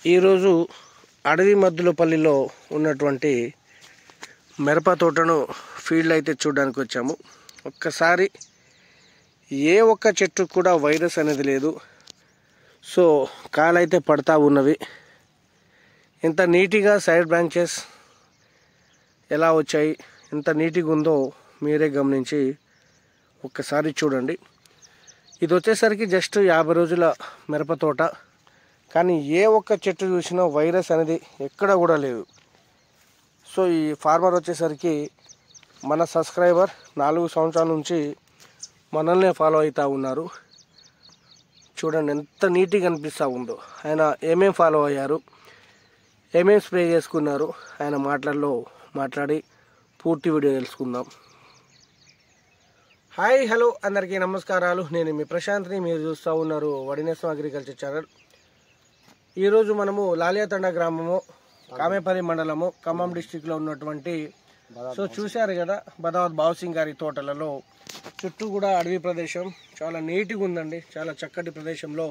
ఈరోజు అడవి మద్దులపల్లిలో ఉన్నటువంటి మిరప తోటను ఫీల్డ్ అయితే చూడడానికి వచ్చాము ఒక్కసారి ఏ ఒక్క చెట్టు కూడా వైరస్ అనేది లేదు సో కాలైతే పడతా ఉన్నవి ఎంత నీట్గా సైడ్ బ్రాంచెస్ ఎలా వచ్చాయి ఎంత నీట్గా ఉందో మీరే గమనించి ఒక్కసారి చూడండి ఇది వచ్చేసరికి జస్ట్ యాభై రోజుల మిరప తోట కానీ ఏ ఒక్క చెట్టు చూసినా వైరస్ అనేది ఎక్కడ కూడా లేదు సో ఈ ఫార్మర్ వచ్చేసరికి మన సబ్స్క్రైబర్ నాలుగు సంవత్సరాల నుంచి మనల్నే ఫాలో అవుతూ ఉన్నారు చూడండి ఎంత నీట్గా అనిపిస్తూ ఉందో ఆయన ఏమేం ఫాలో అయ్యారు ఏమేం స్ప్రే చేసుకున్నారు ఆయన మాటల్లో మాట్లాడి పూర్తి వీడియో తెలుసుకుందాం హాయ్ హలో అందరికీ నమస్కారాలు నేను మీ ప్రశాంత్ని మీరు చూస్తూ ఉన్నారు వడినేసం అగ్రికల్చర్ ఛానల్ ఈరోజు మనము లాలియాతండ గ్రామము కామేపల్లి మండలము ఖమ్మం డిస్టిక్లో ఉన్నటువంటి సో చూశారు కదా బదావత్ బావుసింగ్ గారి తోటలలో చుట్టూ కూడా అడవి ప్రదేశం చాలా నీట్గా ఉందండి చాలా చక్కటి ప్రదేశంలో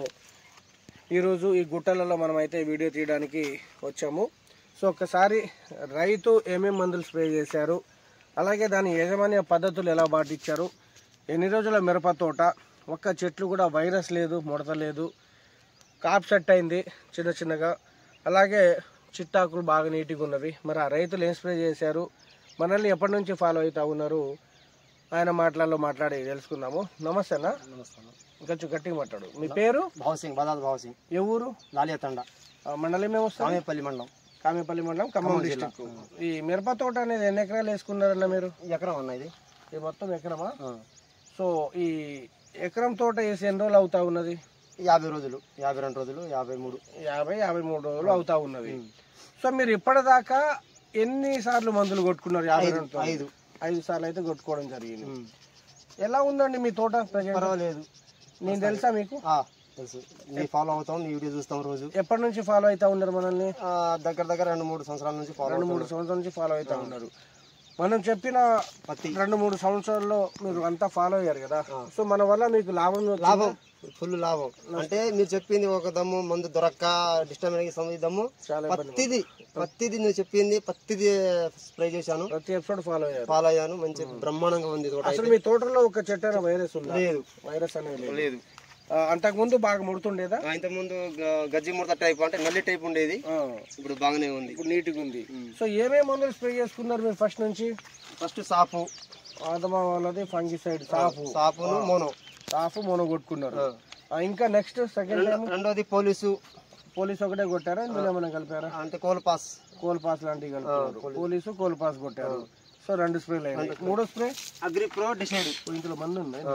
ఈరోజు ఈ గుట్టలలో మనం అయితే వీడియో తీయడానికి వచ్చాము సో ఒక్కసారి రైతు ఏమేం మందులు స్ప్రే చేశారు అలాగే దాని యాజమాన్య పద్ధతులు ఎలా పాటించారు ఎన్ని రోజుల మిరప తోట ఒక్క చెట్లు కూడా వైరస్ లేదు ముడత లేదు కాప్ సెట్ అయింది చిన్న చిన్నగా అలాగే చిట్టాకులు బాగా నీట్గా ఉన్నవి మరి ఆ రైతులు ఏం స్ప్రే చేశారు మనల్ని ఎప్పటి నుంచి ఫాలో అవుతా ఉన్నారు ఆయన మాటలలో మాట్లాడి తెలుసుకుందాము నమస్తే అన్న కొంచెం గట్టిగా మాట్లాడు మీ పేరు భావసింగ్ బదాద్ భావసింగ్ ఏ ఊరు లాలియా తండ ఆ మండలం ఏమొస్తుంది కామేపల్లి మండలం కామేపల్లి మండలం ఖమ్మం డిస్టిక్ ఈ మిరప తోట అనేది ఎన్ని ఎకరాలు వేసుకున్నారన్న మీరు ఎకరం అన్న ఇది ఇది మొత్తం ఎకరమా ఆ. సో ఈ ఎకరం తోట వేసి ఎన్ని రోజులు అవుతా ఉన్నది యాభై రోజులు యాభై రెండు రోజులు యాభై మూడు యాభై యాభై మూడు రోజులు అవుతా ఉన్నది సో మీరు ఇప్పటిదాకా ఎన్ని సార్లు మందులు కొట్టుకున్నారు యాభై ఐదు, రెండు తోటలు? ఐదు. ఐదు సార్లు అయితే కొట్టుకోవడం జరిగింది ఉమ్. ఎలా ఉందండి మీ తోట ప్రజెంట్ పర్వాలేదు నేను తెలుసా మీకు ఆ, తెలుసు నీ ఫాలో అవుతాం నీ వీడియో చూస్తాం రోజు ఎప్పటి నుంచి ఫాలో అవుతా ఉన్నారు మనల్ని ఆ, దగ్గర దగ్గర రెండు మూడు సంవత్సరాల నుంచి ఫాలో రెండు మూడు సంవత్సరాల నుంచి ఫాలో అవుతా ఉన్నారు మనం చెప్పిన పత్తి రెండు మూడు సంవత్సరాల్లో మీరు అంతా ఫాలో అయ్యారు కదా సో మన వల్ల మీకు లాభం వచ్చిందా? లాభం ఫుల్ లాభం అంటే మీరు చెప్పింది ఒక దమ్ము మందు దొరక్క డిస్టర్బ్ సమయ దమ్ము చాలా పత్తిది పత్తిది నువ్వు చెప్పింది పత్తిది స్ప్రే చేశాను ప్రతి ఎపిసోడ్ ఫాలో అయ్యారు ఫాలో అయ్యాను మంచి బ్రహ్మాండంగా ఉంది తోట అసలు మీ తోటలో ఒక చెట్టు వైరస్ ఉందా లేదు వైరస్ అనేది లేదు. లేదు ఆ, అంతకుముందు బాగా ముడుతుండేదా ఆ, ఇంతకుముందు గ- గజ్జి ముడత టైప్ అంటే నల్లి టైప్ ఉండేది ఆ, ఇప్పుడు బాగానే ఉంది ఇప్పుడు నీట్గా ఉంది సో ఏమేమి మందులు స్ప్రే చేసుకున్నారు మీరు ఫస్ట్ నుంచి ఫస్ట్ సాపు ఆదమా వాళ్ళది ఫంగిసైడ్ సాఫు సాపును మోనో సాఫు మొన కొట్టుకున్నారు ఆ, ఇంకా నెక్స్ట్ సెకండ్ టైం రెండోది పోలీసు పోలీస్ ఒకటే కొట్టారా ఇందులో ఏమైనా కలిపారా అంటే కోల్ పాస్ కోల్ పాస్ లాంటివి కలిపారు పోలీసు కోల్ పాస్ కొట్టారు సో రెండు స్ప్రేలు అయినాయి మూడో స్ప్రే అగ్రి ప్రో డిసైడ్ ఇందులో మంది ఉన్నాయి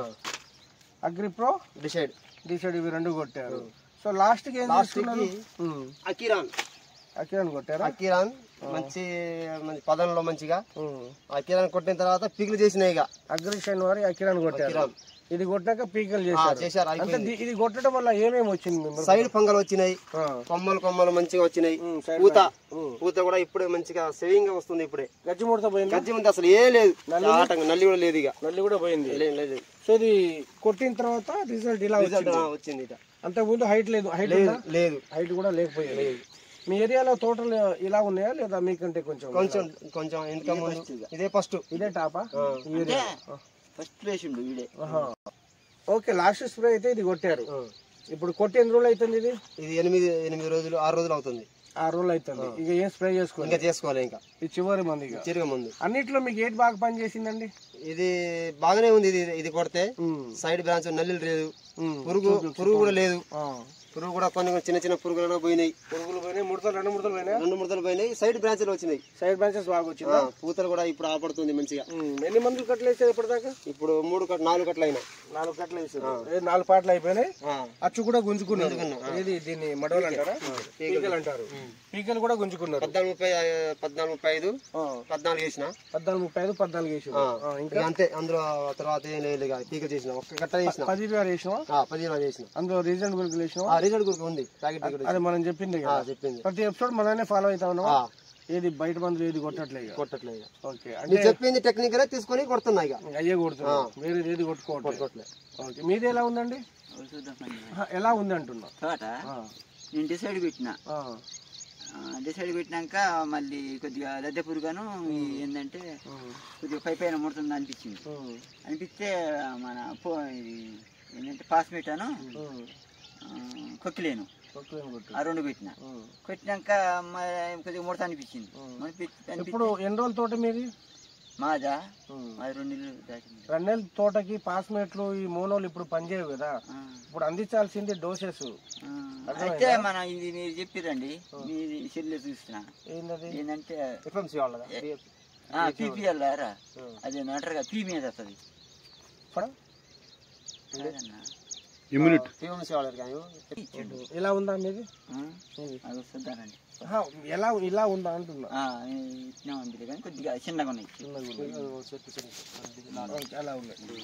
అగ్రి ప్రో డిసైడ్ డిసైడ్ ఇవి రెండు కొట్టారు సో లాస్ట్ కి ఏం తీసుకున్నారు ఉమ్. అకిరాన్ అకిరాన్ కొట్టారా అకిరాన్ మంచి మంచి పదంలో మంచిగా ఉమ్. అకిరాన్ కొట్టిన తర్వాత పిగులు చేసినాయి ఇక అగ్రిషన్ వారి అకిరాన్ కొట్టారు ఇది కొట్టాక పీకలు ఆ, చేశారు చేశారు అంటే అయిపోయింది ది- ఇది కొట్టడం వల్ల ఏమేమి వచ్చింది మీ మిరప? సైడ్ ఫంగల్ వచ్చినాయి ఆ. కొమ్మలు కొమ్మలు మంచిగా వచ్చినాయి ఉమ్, సైడ్ పూత ఉమ్. పూత కూడా ఇప్పుడే మంచిగా సేవింగ్ వస్తుంది ఇప్పుడే గజ్జి ముడత పోయింది గజ్జి ఉంది అసలు ఏ లేదు ఆటంగా నల్లి కూడా లేదు ఇక నల్లి కూడా పోయింది లేదు, లేదు సో ఇది కొట్టిన తర్వాత రిజల్ట్ ఇలా రిజల్ట్ వచ్చింది ఆ, వచ్చింది ఇక అంతకు ముందు హైట్ లేదు హైట్ లేదు ఉందా లేదు హైట్ కూడా లేకపోయింది మీ ఏరియాలో తోటలు ఇలా ఉన్నాయా లేదా మీకంటే కొంచెం కొంచెం కొంచెం ఇంకా ముందు ఇదే ఫస్ట్ ఇదే టాపా ఈ ఏరియా ఫస్ట్ వేసిండు వీడే ఆహా. ఓకే లాస్ట్ స్ప్రే అయితే ఇది కొట్టారు ఇప్పుడు కొట్టి ఎన్ని రోజులు అవుతుంది ఇది ఇది ఎనిమిది ఎనిమిది రోజులు ఆరు రోజులు అవుతుంది ఆరు రోజులు అవుతుంది ఇక ఏం స్ప్రే చేసుకోండి ఇంకా చేసుకోవాలి ఇంకా ఇది చివరి మంది ఇక చిరుగ ముందు అన్నిట్లో మీకు ఏది బాగా పని చేసిందండి ఇది బాగానే ఉంది ఇది ఇది కొడితే ఉమ్, సైడ్ బ్రాంచ్ నల్లిలు లేదు ఉమ్. పురుగు పురుగు కూడా లేదు ఆ. పురుగు కూడా కొన్ని చిన్న చిన్న పురుగులు పోయినాయి పురుగులు పోయినాయి ముడతలు రెండు ముడతలు పోయినాయి రెండు ముడతలు పోయినాయి సైడ్ బ్రాంచ్లు వచ్చినాయి సైడ్ బ్రాంచెస్ బాగా వచ్చింది ఆ, పూతలు కూడా ఇప్పుడు ఆపడుతుంది మంచిగా ఎన్ని మందులు కట్టలు వేసారు ఇప్పటిదాకా ఇప్పుడు మూడు కట్ నాలుగు కట్టలు అయినాయి నాలుగు కట్టలు వేసారు ఏ, నాలుగు పాటలు అయిపోయినాయి ఆ, అచ్చు కూడా గుంజుకున్నారు ఏది దీన్ని మడవలు అంటారా పీకలు అంటారు పీకలు కూడా గుంజుకున్నారు పద్నాలుగు ముప్పై ఆ, పద్నాలుగు ముప్పై ఐదు ఆ, పద్నాలుగు వేసిన పద్నాలుగు ముప్పై ఐదు పద్నాలుగు వేసి ఇంకా అంతే అందులో తర్వాత ఏం లేదు ఇక పీక చేసిన ఒక్క కట్ట చేసిన పది వేలు వేసినావా ఆ, పదిహేను చేసిన అందులో రీజనబుల్ వేసినావా ఆ, రిజల్ట్ కూడా ఉంది ప్యాకెట్ టికెట్ అది మనం చెప్పింది ఆ, కదా చెప్పింది ప్రతి ఎపిసోడ్ మననే ఫాలో అవుతా ఉన్నావా ఆ, ఏది బయట మందులు ఏది కొట్టట్లే ఇక. కొట్టట్లేదు ఇక. ఓకే అంటే మీరు చెప్పింది టెక్నికల్ తీసుకొని కొడుతున్నా ఇక అయ్యే కొడుతున్నా వేరే ఏది కొట్టుకోవట్లేదు కొట్టట్లేదు ఓకే మీది ఎలా ఉందండి ఆ, ఎలా ఉంది అంటున్నా తోట ఆ, నేను డిసైడ్ పెట్టిన ఆ, డిసైడ్ పెట్టినాక మళ్ళీ కొద్దిగా లద్దె పురుగాను ఈ ఏంటంటే ఉమ్, కొద్దిగా పై పైన ముడుతుంది అనిపించింది ఉమ్, అనిపిస్తే మన పో ఇది ఏంటంటే పాస్మేటాను ఉమ్. కొక్కిలేను కొక్కులేని కొట్టు. ఆ రెండు పెట్టిన ఉమ్. కొట్టినాక మరి కొద్దిగా ముడత అనిపించింది ఉమ్. అనిపి- అనిపి- ఇప్పుడు ఎన్ని రోజుల తోట మీది మాదా ఉమ్. మాది రెండు నెలలు దాచింది రన్నెల తోటకి పాస్మేట్లు ఈ మోనోలు ఇప్పుడు పనిచేయవు కదా ఆ, ఇప్పుడు అందించాల్సింది డోసెస్ ఆ. అర్థమైందా? అయితే మన ఇది మీరు చెప్పిరండి మీది సెల్లే చూస్తున్నా ఏంటది ఏంటంటే ఎఫ్ఎంసీ వాళ్ళదా పీపీఎల్ రా అదే అంటారుగా పీ మీద వస్తుంది ఇప్పుడు ఎఫ్ఎంసీ వాళ్ళది కానీ ఇలా ఉందా మీది ఇది. అది వస్తుందానండి ఆహా, ఎలా ఇలా ఉందా అంటున్నా ఇట్లా ఉంది కానీ కొద్దిగా చిన్నగా ఉన్నాయి ఓకే, అలా ఉన్నాయి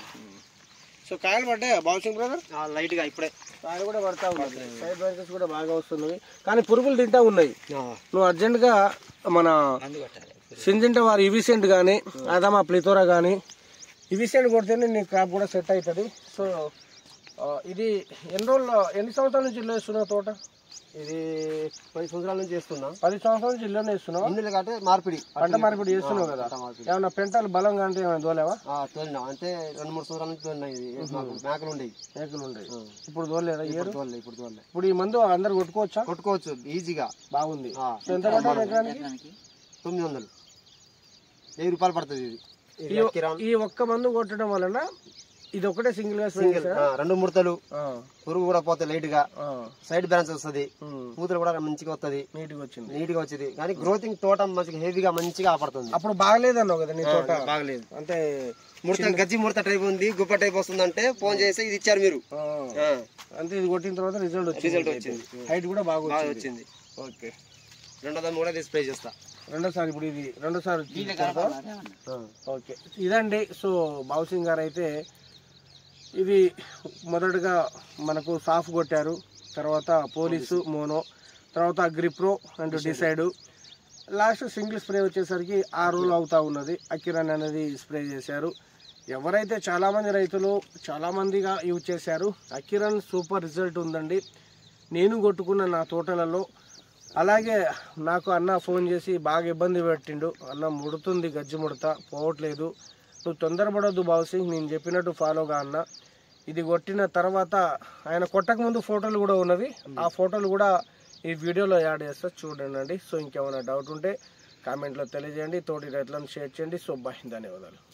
సో కాయలు పడ్డాయా బావుసింగ్ బ్రదర్ లైట్ గా ఇప్పుడే కాయలు కూడా పడతా ఉన్నాయి సైడ్ బ్రాంచెస్ కూడా బాగా వస్తున్నవి కానీ పురుగులు తింటా ఉన్నాయి నువ్వు అర్జెంటుగా మన అందుకొట్టాలి సింజింట వారి ఇవిసెంట్ కానీ అదమా ప్లితోరా కానీ ఇవిసెంట్ కొడితేనే నీ క్రాప్ కూడా సెట్ అవుతుంది సో ఆ, ఇది ఎన్ని రోజులు ఎన్ని సంవత్సరాల నుంచి ఇల్లు వేస్తున్నావు తోట ఇది పది సంవత్సరాల నుంచి చేస్తున్నా పది సంవత్సరాల నుంచి ఇల్లునే వేస్తున్నావు ఇందులో కంటే మార్పిడి పంట మార్పిడి చేస్తున్నావు కదా పంట మార్పిడి. ఏమన్నా పెంటలు బలం అంటే ఏమైనా దోలేవా ఆ, తోలినా అంటే రెండు మూడు సంవత్సరాల నుంచి తోలినా ఇది మాకు మేకలు ఉండేవి మేకలు ఉండేవి ఇప్పుడు దోలేదా ఇప్పుడు తోలే ఇప్పుడు తోలే ఇప్పుడు ఈ మందు అందరు కొట్టుకోవచ్చా కొట్టుకోవచ్చు ఈజీగా బాగుంది ఆ, సో ఎంత పడ్డది ఎకరానికి ఎకరానికి తొమ్మిది వందలు వెయ్యి రూపాయలు పడుతుంది ఇది ఇది ఈ- కిరాణా. ఈ ఒక్క మందు కొట్టడం వలన ఇది ఒకటే సింగిల్ గా స్ప్రే సింగిల్ ఆ, రెండు ముడతలు ఆ, పురుగు కూడా పోతే లైట్ గా ఆ, సైడ్ బ్రాంచ్ వస్తుంది ఉమ్, పూతలు కూడా మంచిగా వస్తుంది నీట్గా వచ్చింది నీట్ గా వచ్చేది కానీ గ్రోతింగ్ తోట మంచిగా హెవీగా మంచిగా ఆపడుతుంది అప్పుడు బాగలేదన్నావు కదా నీ తోట బాగలేదు అంటే ముడత గజ్జి ముడత టైప్ ఉంది గుప్ప టైప్ వస్తుందంటే ఫోన్ చేసి ఇది ఇచ్చారు మీరు ఆ, ఆ, అంటే ఇది కొట్టిన తర్వాత రిజల్ట్ వచ్చింది రిజల్ట్ వచ్చింది హైట్ కూడా బాగా బాగా వచ్చింది వచ్చింది ఓకే రెండో దాన్ని కూడా ఇది స్ప్రే చేస్తా రెండోసారి ఇప్పుడు ఇది రెండోసారి వచ్చింది వీళ్ళకి తోట. కనపడాలి ఏమన్నా? ఆ. ఓకే ఇదండి సో బావుసింగ్ గారు అయితే ఇది మొదటగా మనకు సాఫ్ కొట్టారు తర్వాత పోలీసు మోనో తర్వాత గ్రిప్రో and decide last single spray వచ్చేసరికి ఆ రోజులు అవుతా ఉన్నది అకిరన్ అనేది స్ప్రే చేశారు ఎవరైతే చాలామంది రైతులు చాలామందిగా యూజ్ చేశారు అకిరన్ సూపర్ రిజల్ట్ ఉందండి నేను కొట్టుకున్న నా తోటలలో అలాగే నాకు అన్న ఫోన్ చేసి బాగా ఇబ్బంది పెట్టిండు అన్న ముడుతుంది గజ్జి ముడత పోవట్లేదు నువ్వు తొందరపడొద్దు బావుసింగ్ నేను చెప్పినట్టు ఫాలోగా అన్న ఇది కొట్టిన తర్వాత ఆయన కొట్టక ముందు ఫోటోలు కూడా ఉన్నవి ఆ ఫోటోలు కూడా ఈ వీడియోలో యాడ్ చేస్తా చూడండి సో ఇంకేమైనా డౌట్ ఉంటే కామెంట్లో తెలియజేయండి తోటి రైతులను షేర్ చేయండి సో బాయ్ ధన్యవాదాలు